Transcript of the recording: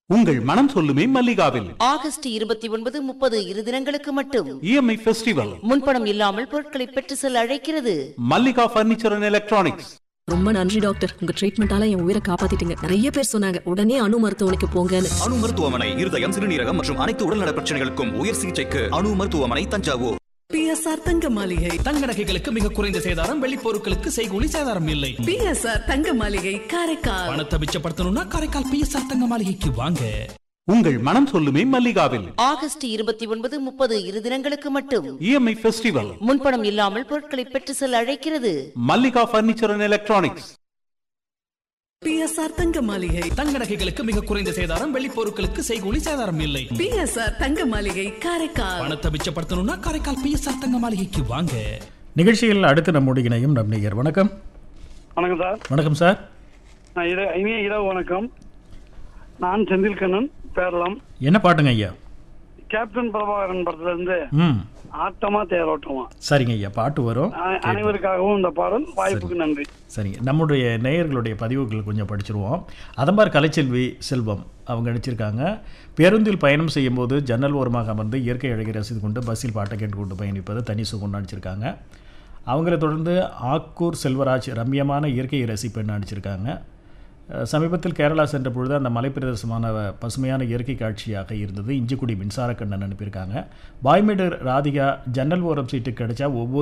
உங்கள் மனம் சொல்லுமே மல்லிகாவில் ஆகஸ்ட் இருபத்தி ஒன்பது முப்பது இரு தினங்களுக்கு மட்டும் இஎம்ஐ ஃபெஸ்டிவல் முன்பணம் இல்லாமல் பொருட்களை பெற்று செல்ல அழைக்கிறது மல்லிகா பர்னிச்சர் அண்ட் எலக்ட்ரானிக்ஸ் ரொம்ப நன்றி டாக்டர் உங்க ட்ரீட்மெண்டால என் உயிரை காப்பாத்திட்டீங்க நிறைய பேர் சொன்னாங்க உடனே அணு மருத்துவமனைக்கு போங்கன்னு அணு மருத்துவமனை இருதயம் சிறுநீரகம் மற்றும் அனைத்து உடல்நல பிரச்சனைகளுக்கும் உயர் சிகிச்சைக்கு அணு மருத்துவமனை தஞ்சாவூர் பிஎஸ்ஆர் தங்க மாளிகை தங்க நகைகளுக்கு மிக குறைந்த சேதாரம் வெள்ளி பொருட்களுக்கு செய்கூலி சேதாரம் இல்லை பிஎஸ்ஆர் தங்க மாளிகை காரைக்கால் பணத்தை மிச்சப்படுத்தணும்னா காரைக்கால் பிஎஸ்ஆர் தங்க மாளிகைக்கு வாங்க உங்கள் மனம் சொல்லுமே மல்லிகாவில் ஆகஸ்ட் இருபத்தி ஒன்பது முப்பது இரு தினங்களுக்கு மட்டும் இஎம்ஐ ஃபெஸ்டிவல் முன்பணம் இல்லாமல் பொருட்களை பெற்று செல்ல அழைக்கிறது Mallika furniture and electronics BSR Thanga Maligai தங்க நகைகளுக்கு மிக குறைந்த சேதாரம் வெள்ளி பொருட்களுக்கு செய்கூலி சேதாரம் இல்லை பிஎஸ்ஆர் தங்க மாளிகை காரைக்கால் பணத்தை மிச்சப்படுத்தணும்னா காரைக்கால் பிஎஸ்ஆர் தங்க மாளிகைக்கு வாங்க நிகழ்ச்சியில் அடுத்து நம்முடைய இணையும் நம் நேயர் வணக்கம் வணக்கம் சார் வணக்கம் சார் நான் இர இனிய இரவு வணக்கம் நான் செந்தில்கண்ணன் பேரலாம் என்ன பாட்டுங்க ஐயா கேப்டன் பிரபாகரன் படத்துல இருந்து ம் ஆட்டமா தேரோட்டமா சரிங்க ஐயா பாட்டு வரும் அ- அனைவருக்காகவும் இந்த பாடல் வாய்ப்புக்கு நன்றி சரிங்க நம்முடைய நேயர்களுடைய பதிவுகள் கொஞ்சம் படிச்சிருவோம் அதம்பார் கலைச்செல்வி செல்வம் அவங்க நடிச்சிருக்காங்க பேருந்தில் பயணம் செய்யும்போது ஜன்னல் ஓரமாக அமர்ந்து இயற்கை அழகை ரசித்து கொண்டு பஸ்ஸில் பாட்டை கேட்டுக்கொண்டு பயணிப்பது தனி சுகம் நடிச்சிருக்காங்க அவங்கள தொடர்ந்து ஆக்கூர் செல்வராஜ் ரம்யமான இயற்கையை ரசிப்பெண் நடிச்சிருக்காங்க அஹ் சமீபத்தில் கேரளா சென்ற பொழுது அந்த மலைப்பிரதேசமான பசுமையான இயற்கை காட்சியாக இருந்தது இஞ்சிக்குடி மின்சார கண்ணன் அனுப்பியிருக்காங்க பாய்மேடு ராதிகா ஜன்னல் ஓரம் சீட்டு கிடைச்சா ஒவ்வொரு